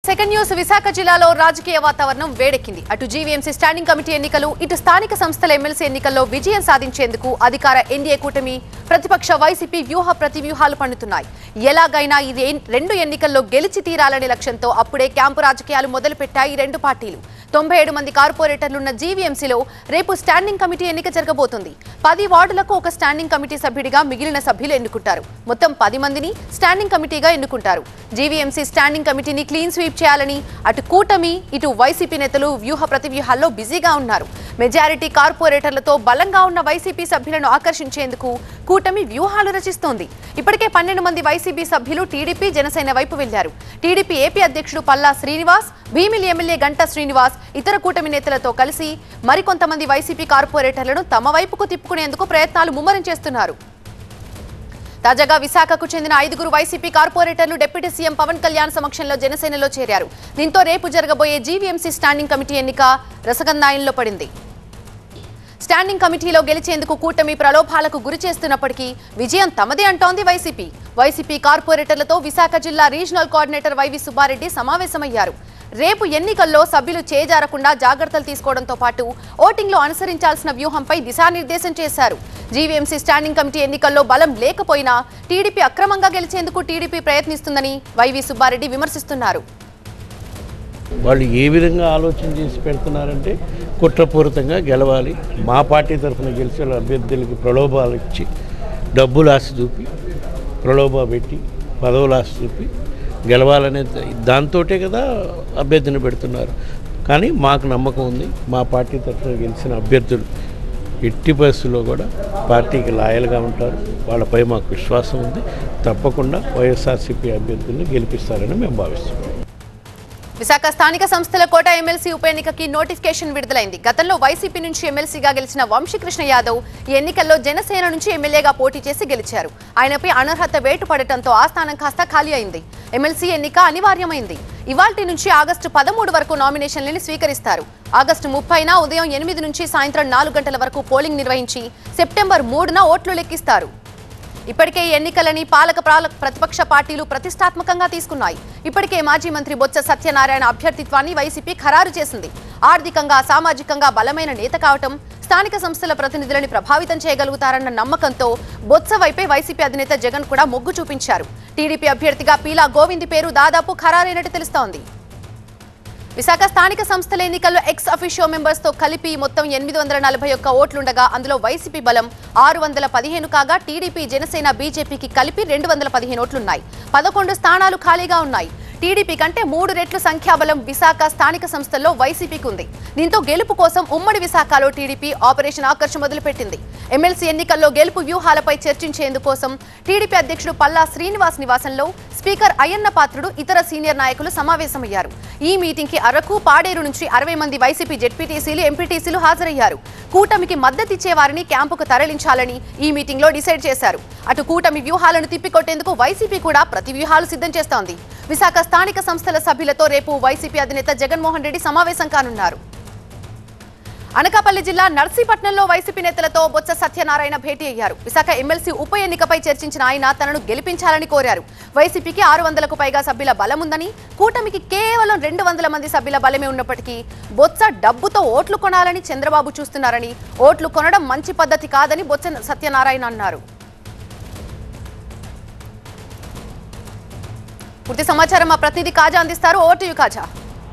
second news Visakha జిల్లాలో రాజకీయ వాతావరణం వేడెక్కింది అటు జీవీఎంసీ స్టాండింగ్ కమిటీ ఎన్నికలు ఇటు స్థానిక సంస్థల ఎమ్మెల్సీ ఎన్నికల్లో విజయం సాధించేందుకు అధికార ఎన్డీఏ కూటమి ప్రతిపక్ష వైసీపీ వ్యూహ ప్రతివ్యూహాలు పండుతున్నాయి ఎలాగైనా ఇది ఎన్- రెండు ఎన్నికల్లో గెలిచి తీరాలనే లక్ష్యంతో అప్పుడే క్యాంపు రాజకీయాలు మొదలుపెట్టాయి ఈ రెండు పార్టీలు తొంభై ఏడు మంది కార్పొరేటర్లున్న జీవీఎంసీలో రేపు స్టాండింగ్ కమిటీ ఎన్నిక జరగబోతుంది పది వార్డులకు ఒక స్టాండింగ్ కమిటీ సభ్యుడిగా మిగిలిన సభ్యులు ఎన్నుకుంటారు మొత్తం పది మందిని స్టాండింగ్ కమిటీగా ఎన్నుకుంటారు జీవీఎంసీ స్టాండింగ్ కమిటీని క్లీన్ స్వీప్ చేయాలని అటు కూటమి ఇటు వైసీపీ నేతలు వ్యూహ ప్రతివ్యూహాల్లో బిజీగా ఉన్నారు మెజారిటీ కార్పొరేటర్లతో బలంగా ఉన్న వైసీపీ సభ్యులను ఆకర్షించేందుకు కూటమి వ్యూహాలు రచిస్తోంది ఇప్పటికే పన్నెండు మంది వైసీపీ సభ్యులు టీడీపీ జనసేన వైపు వెళ్లారు టీడీపీ ఏపీ అధ్యక్షుడు పల్లా శ్రీనివాస్ భీమిలి ఎమ్మెల్యే గంటా శ్రీనివాస్ ఇతర కూటమి నేతలతో కలిసి మరికొంతమంది వైసీపీ కార్పొరేటర్లను తమ వైపుకు తిప్పుకునేందుకు ప్రయత్నాలు ముమ్మరం చేస్తున్నారు తాజాగా విశాఖకు చెందిన ఐదుగురు వైసీపీ కార్పొరేటర్లు డిప్యూటీ సీఎం పవన్ కళ్యాణ్ సమక్షంలో జనసేనలో చేరారు దీంతో రేపు జరగబోయే జీవీఎంసీ స్టాండింగ్ కమిటీ ఎన్నిక రసగంధాయంలో పడింది స్టాండింగ్ కమిటీలో గెలిచేందుకు కూటమి ప్రలోభాలకు గురి చేస్తున్నప్పటికీ విజయం తమదే అంటోంది వైసీపీ వైసీపీ కార్పొరేటర్లతో విశాఖ జిల్లా రీజనల్ కోఆర్డినేటర్ వైవి సుబ్బారెడ్డి సమావేశమయ్యారు రేపు ఎన్నికల్లో సభ్యులు చేజారకుండా జాగ్రత్తలు తీసుకోవడంతో పాటు ఓటింగ్లో అనుసరించాల్సిన వ్యూహంపై దిశానిర్దేశం చేశారు జీవీఎంసీ స్టాండింగ్ కమిటీ ఎన్నికల్లో బలం లేకపోయినా టీడీపీ అక్రమంగా గెలిచేందుకు టీడీపీ ప్రయత్నిస్తుందని వైవి సుబ్బారెడ్డి విమర్శిస్తున్నారు వాళ్ళు ఏ విధంగా ఆలోచన చేసి పెడుతున్నారంటే కుట్రపూరితంగా గెలవాలి మా పార్టీ తరఫున గెలిచే అభ్యర్థులకి ప్రలోభాలు ఇచ్చి డబ్బులు ఆశ చూపి ప్రలోభ పెట్టి పదవులు ఆశ చూపి గెలవాలనే దాంతోటే కదా అభ్యర్థిని పెడుతున్నారు కానీ మాకు నమ్మకం ఉంది మా పార్టీ తరఫున గెలిచిన అభ్యర్థులు ఎట్టి పరిస్థితుల్లో కూడా పార్టీకి లాయల్గా ఉంటారు వాళ్ళపై మాకు విశ్వాసం ఉంది తప్పకుండా వైఎస్ఆర్సీపీ అభ్యర్థుల్ని గెలిపిస్తారని మేము భావిస్తున్నాం విశాఖ స్థానిక సంస్థల కోట ఎమ్మెల్సీ ఉప ఎన్నికకి నోటిఫికేషన్ విడుదలైంది గతంలో వైసీపీ నుంచి ఎమ్మెల్సీగా గెలిచిన వంశీకృష్ణ యాదవ్ ఈ ఎన్నికల్లో జనసేన నుంచి ఎమ్మెల్యేగా పోటీ చేసి గెలిచారు ఆయనపై అనర్హత వేటు పడటంతో ఆ స్థానం కాస్త ఖాళీ అయింది ఎమ్మెల్సీ ఎన్నిక అనివార్యమైంది ఇవాల్టి నుంచి ఆగస్టు పదమూడు వరకు నామినేషన్లని స్వీకరిస్తారు ఆగస్టు ముప్పైన ఉదయం ఎనిమిది నుంచి సాయంత్రం నాలుగు గంటల వరకు పోలింగ్ నిర్వహించి సెప్టెంబర్ మూడున ఓట్లు లెక్కిస్తారు ఇప్పటికే ఈ ఎన్నికలని పాలక ప్రాల- ప్రతిపక్ష పార్టీలు ప్రతిష్టాత్మకంగా తీసుకున్నాయి ఇప్పటికే మాజీ మంత్రి బొత్స సత్యనారాయణ అభ్యర్థిత్వాన్ని వైసీపీ ఖరారు చేసింది ఆర్థికంగా సామాజికంగా బలమైన నేత కావటం స్థానిక సంస్థల ప్రతినిధులని ప్రభావితం చేయగలుగుతారన్న నమ్మకంతో బొత్స వైపే వైసీపీ అధినేత జగన్ కూడా మొగ్గు చూపించారు టీడీపీ అభ్యర్థిగా పీలా గోవింద్ పేరు దాదాపు ఖరారైనట్టు తెలుస్తోంది విశాఖ స్థానిక సంస్థల ఎన్నికల్లో ఎక్స్ అఫీషియో మెంబర్స్ తో కలిపి మొత్తం ఎనిమిది వందల నలభై ఒక్క ఓట్లుండగా అందులో వైసీపీ బలం ఆరు వందల పదిహేను కాగా టీడీపీ జనసేన బీజేపీకి కలిపి రెండు వందల పదిహేను ఓట్లున్నాయి పదకొండు స్థానాలు ఖాళీగా ఉన్నాయి టీడీపీ కంటే మూడు రెట్లు సంఖ్యాబలం విశాఖ స్థానిక సంస్థల్లో వైసీపీకి ఉంది దీంతో గెలుపు కోసం ఉమ్మడి విశాఖలో టీడీపీ ఆపరేషన్ ఆకర్ష్ మొదలుపెట్టింది ఎమ్మెల్సీ ఎన్నికల్లో గెలుపు వ్యూహాలపై చర్చించేందుకోసం టీడీపీ అధ్యక్షుడు పల్లా శ్రీనివాస్ నివాసంలో స్పీకర్ అయ్యన్న పాత్రుడు ఇతర సీనియర్ నాయకులు సమావేశమయ్యారు ఈ మీటింగ్ కి అరకు పాడేరు నుంచి అరవై మంది వైసీపీ జెడ్పీటీసీలు ఎంపీటీసీలు హాజరయ్యారు కూటమికి మద్దతిచ్చే వారిని క్యాంపుకు తరలించాలని ఈ మీటింగ్ లో డిసైడ్ చేశారు అటు కూటమి వ్యూహాలను తిప్పికొట్టేందుకు వైసీపీ కూడా ప్రతి వ్యూహాలు సిద్ధం చేస్తోంది విశాఖ స్థానిక సంస్థల సభ్యులతో రేపు వైసీపీ అధినేత జగన్మోహన్ రెడ్డి సమావేశం కానున్నారు అనకాపల్లి జిల్లా నర్సీపట్నంలో వైసీపీ నేతలతో బొత్స సత్యనారాయణ భేటీ అయ్యారు విశాఖ ఎమ్మెల్సీ ఉప ఎన్నికపై చర్చించిన ఆయన తనను గెలిపించాలని కోరారు వైసీపీకి ఆరు వందలకు పైగా సభ్యుల బలముందని కూటమికి కేవలం రెండు వందల మంది సభ్యుల బలమే ఉన్నప్పటికీ బొత్స డబ్బుతో ఓట్లు కొనాలని చంద్రబాబు చూస్తున్నారని ఓట్లు కొనడం మంచి పద్ధతి కాదని బొత్స సత్యనారాయణ అన్నారు పూర్తి సమాచారం మా ప్రతినిధి కాజా అందిస్తారు ఓటు కాజా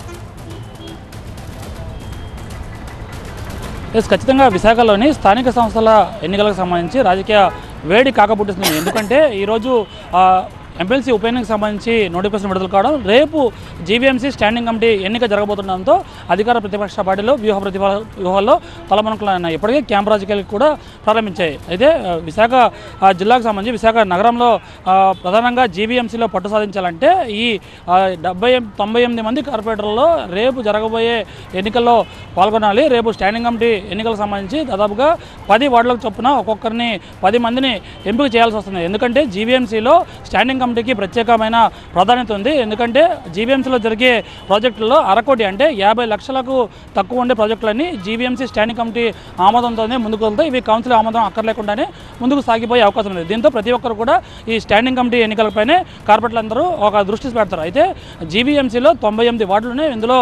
ఎస్ ఖచ్చితంగా విశాఖలోని స్థానిక సంస్థల ఎన్నికలకు సంబంధించి రాజకీయ వేడి కాకపుట్టిస్తుంది ఎందుకంటే ఈరోజు ఆ, ఎమ్మెల్సీ ఉప ఎన్నికకు సంబంధించి నోటిఫికేషన్ విడుదల కావడం రేపు జీవీఎంసీ స్టాండింగ్ కమిటీ ఎన్నిక జరగబోతుండడంతో అధికార ప్రతిపక్ష పార్టీలు వ్యూహ ప్రతిభ వ్యూహాల్లో తలమణకులైనాయి ఇప్పటికే క్యాంప్ రాజకీయాలు కూడా ప్రారంభించాయి అయితే ఆ, విశాఖ ఆ, జిల్లాకు సంబంధించి విశాఖ నగరంలో ఆ, ప్రధానంగా జీవీఎంసీలో పట్టు సాధించాలంటే ఈ ఆ, డెబ్బై ఎం- తొంభై ఎనిమిది మంది కార్పొరేటర్లలో రేపు జరగబోయే ఎన్నికల్లో పాల్గొనాలి రేపు స్టాండింగ్ కమిటీ ఎన్నికలకు సంబంధించి దాదాపుగా పది వార్డులకు చొప్పున ఒక్కొక్కరిని పది మందిని ఎంపిక చేయాల్సి వస్తుంది ఎందుకంటే జీవీఎంసీలో స్టాండింగ్ కమిటీకి ప్రత్యేకమైన ప్రాధాన్యత ఉంది ఎందుకంటే జీవీఎంసీలో జరిగే ప్రాజెక్టుల్లో అరకోటి అంటే యాభై లక్షలకు తక్కువ ఉండే ప్రాజెక్టులన్నీ జీవీఎంసీ స్టాండింగ్ కమిటీ ఆమోదంతోనే ముందుకు వెళ్తాయి ఇవి కౌన్సిల్ ఆమోదం అక్కర్లేకుండానే ముందుకు సాగిపోయే అవకాశం ఉంది దీంతో ప్రతి ఒక్కరు కూడా ఈ స్టాండింగ్ కమిటీ ఎన్నికలపైనే కార్పొరేట్లందరూ ఒక దృష్టి పెడతారు అయితే జీవీఎంసీలో తొంభై ఎనిమిది వార్డులు ఉన్నాయి ఇందులో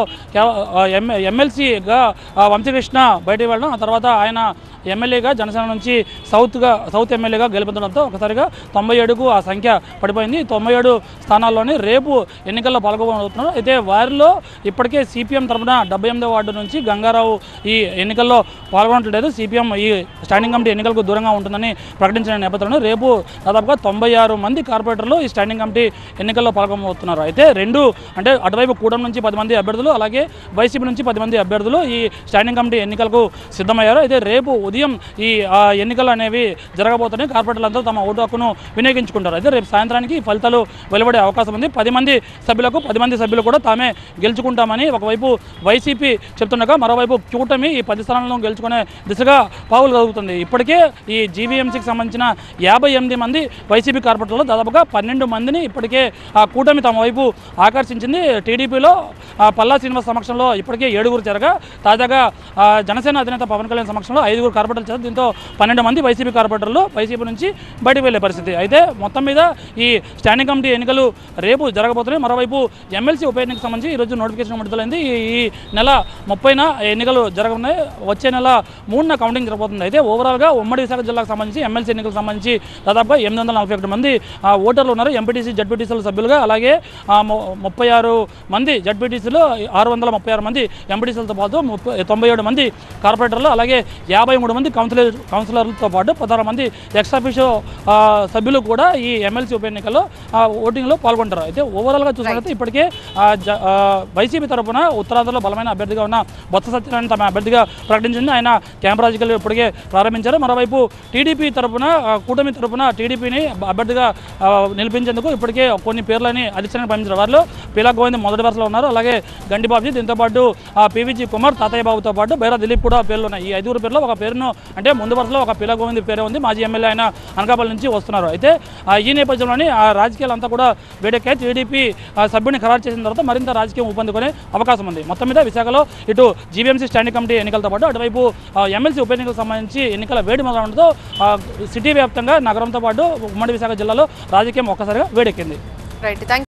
ఎమ్మెల్సీగా వంశకృష్ణ బయటికి వెళ్ళడం ఆ తర్వాత ఆయన ఎమ్మెల్యేగా జనసేన నుంచి సౌత్గా సౌత్ ఎమ్మెల్యేగా గెలుపొందడంతో ఒకసారిగా తొంభై ఏడుకు ఆ సంఖ్య పడిపోయింది తొంభై ఏడు స్థానాల్లోనే రేపు ఎన్నికల్లో పాల్గొనబోతున్నారు అయితే వారిలో ఇప్పటికే సిపిఎం తరఫున డెబ్బై ఎనిమిదో వార్డు నుంచి గంగారావు ఈ ఎన్నికల్లో పాల్గొనట్లేదు సిపిఎం ఈ స్టాండింగ్ కమిటీ ఎన్నికలకు దూరంగా ఉంటుందని ప్రకటించిన నేపథ్యంలో రేపు దాదాపుగా తొంభై ఆరు మంది కార్పొరేటర్లు ఈ స్టాండింగ్ కమిటీ ఎన్నికల్లో పాల్గొనబోతున్నారు అయితే రెండు అంటే అటువైపు కూడం నుంచి పది మంది అభ్యర్థులు అలాగే వైసీపీ నుంచి పది మంది అభ్యర్థులు ఈ స్టాండింగ్ కమిటీ ఎన్నికలకు సిద్ధమయ్యారు అయితే రేపు ఉదయం ఈ ఆ, ఎన్నికలు అనేవి జరగబోతున్నాయి కార్పొరేటర్లందరూ తమ ఓటు హక్కును వినియోగించుకుంటారు అయితే రేపు సాయంత్రానికి ఈ ఫలితాలు వెలువడే అవకాశం ఉంది పది మంది సభ్యులకు పది మంది సభ్యులు కూడా తామే గెలుచుకుంటామని ఒకవైపు వైసీపీ చెప్తుండగా మరోవైపు కూటమి ఈ పది స్థానాలను గెలుచుకునే దిశగా పావులు కలుగుతుంది ఇప్పటికే ఈ జీవీఎంసీకి సంబంధించిన యాభై ఎనిమిది మంది వైసీపీ కార్పొరేటర్లు దాదాపుగా పన్నెండు మందిని ఇప్పటికే ఆ కూటమి తమ వైపు ఆకర్షించింది టీడీపీలో పల్లా శ్రీనివాస్ సమక్షంలో ఇప్పటికే ఏడుగురు జరగా తాజాగా ఆ, జనసేన అధినేత పవన్ కళ్యాణ్ సమక్షంలో ఐదుగురు కార్పొరేటర్లు చేశారు దీంతో పన్నెండు మంది వైసీపీ కార్పొరేటర్లు వైసీపీ నుంచి బయటకు వెళ్లే పరిస్థితి అయితే మొత్తం మీద ఈ స్టాండింగ్ కమిటీ ఎన్నికలు రేపు జరగబోతున్నాయి మరోవైపు ఎమ్మెల్సీ ఉప ఎన్నికకు సంబంధించి ఈరోజు నోటిఫికేషన్ విడుదలైంది ఈ ఈ నెల ముప్పైన ఎన్నికలు జరగనున్నాయి వచ్చే నెల మూడున కౌంటింగ్ జరగబోతుంది అయితే ఓవరాల్గా ఉమ్మడి విశాఖ జిల్లాకు సంబంధించి ఎమ్మెల్సీ ఎన్నికలకు సంబంధించి దాదాపుగా ఎనిమిది వందల నలభై ఒకటి మంది ఆ, ఓటర్లు ఉన్నారు ఎంపీటీసీ జడ్పీటీసీల సభ్యులుగా అలాగే ఆ, ము- ముప్పై ఆరు మంది జడ్పీటీసీలు ఆరు వందల ముప్పై ఆరు మంది ఎంపీటీసీలతో పాటు ముప్పై తొంభై ఏడు మంది కార్పొరేటర్లు అలాగే యాభై మూడు మంది కౌన్సిలర్ కౌన్సిలర్లతో పాటు పదహారు మంది ఎక్స్ అఫీషియో సభ్యులు కూడా ఈ ఎమ్మెల్సీ ఉప ఎన్నికల్లో ఆ, ఓటింగ్లో పాల్గొంటారు అయితే ఓవరాల్గా చూసినట్లయితే ఇప్పటికే ఆ, జ- ఆ, వైసీపీ తరపున ఉత్తరాంధ్రలో బలమైన అభ్యర్థిగా ఉన్న బొత్స సత్యనారాయణ తమ అభ్యర్థిగా ప్రకటించింది ఆయన క్యాంప్ రాజకీయాలు ఇప్పటికే ప్రారంభించారు మరోవైపు టీడీపీ తరపున ఆ, కూటమి తరపున టీడీపీని అభ్యర్థిగా ఆ, నిలిపించేందుకు ఇప్పటికే కొన్ని పేర్లని అధిష్టానికి పంపించారు వారిలో పీలా గోవింద్ మొదటి వరుసలో ఉన్నారు అలాగే గండిబాబుజీ దీంతో పాటు ఆ, పీవీజీ కుమార్ తాతయ్య బాబుతో పాటు బైరా దిలీప్ కూడా పేర్లు ఉన్నాయి ఈ ఐదుగురు పేర్లో ఒక పేరును అంటే ముందు వరుసలో ఒక పీలా గోవింద్ పేరే ఉంది మాజీ ఎమ్మెల్యే ఆయన అనకాపల్లి నుంచి వస్తున్నారు అయితే ఆ, ఈ నేపథ్యంలోని ఆ రాజకీయాలంతా కూడా వేడెక్కాయి టీడీపీ ఆ, సభ్యుడిని ఖరారు చేసిన తర్వాత మరింత రాజకీయం ఊపందుకునే అవకాశం ఉంది మొత్తం మీద విశాఖలో ఇటు జీవీఎంసీ స్టాండింగ్ కమిటీ ఎన్నికలతో పాటు అటువైపు ఆ, ఎమ్మెల్సీ ఉప ఎన్నికలకు సంబంధించి ఎన్నికల వేడి మొదలవడంతో ఆ, సిటీ వ్యాప్తంగా నగరంతో పాటు ఉమ్మడి విశాఖ జిల్లాలో రాజకీయం ఒక్కసారిగా వేడెక్కింది రైట్ థ్యాంక్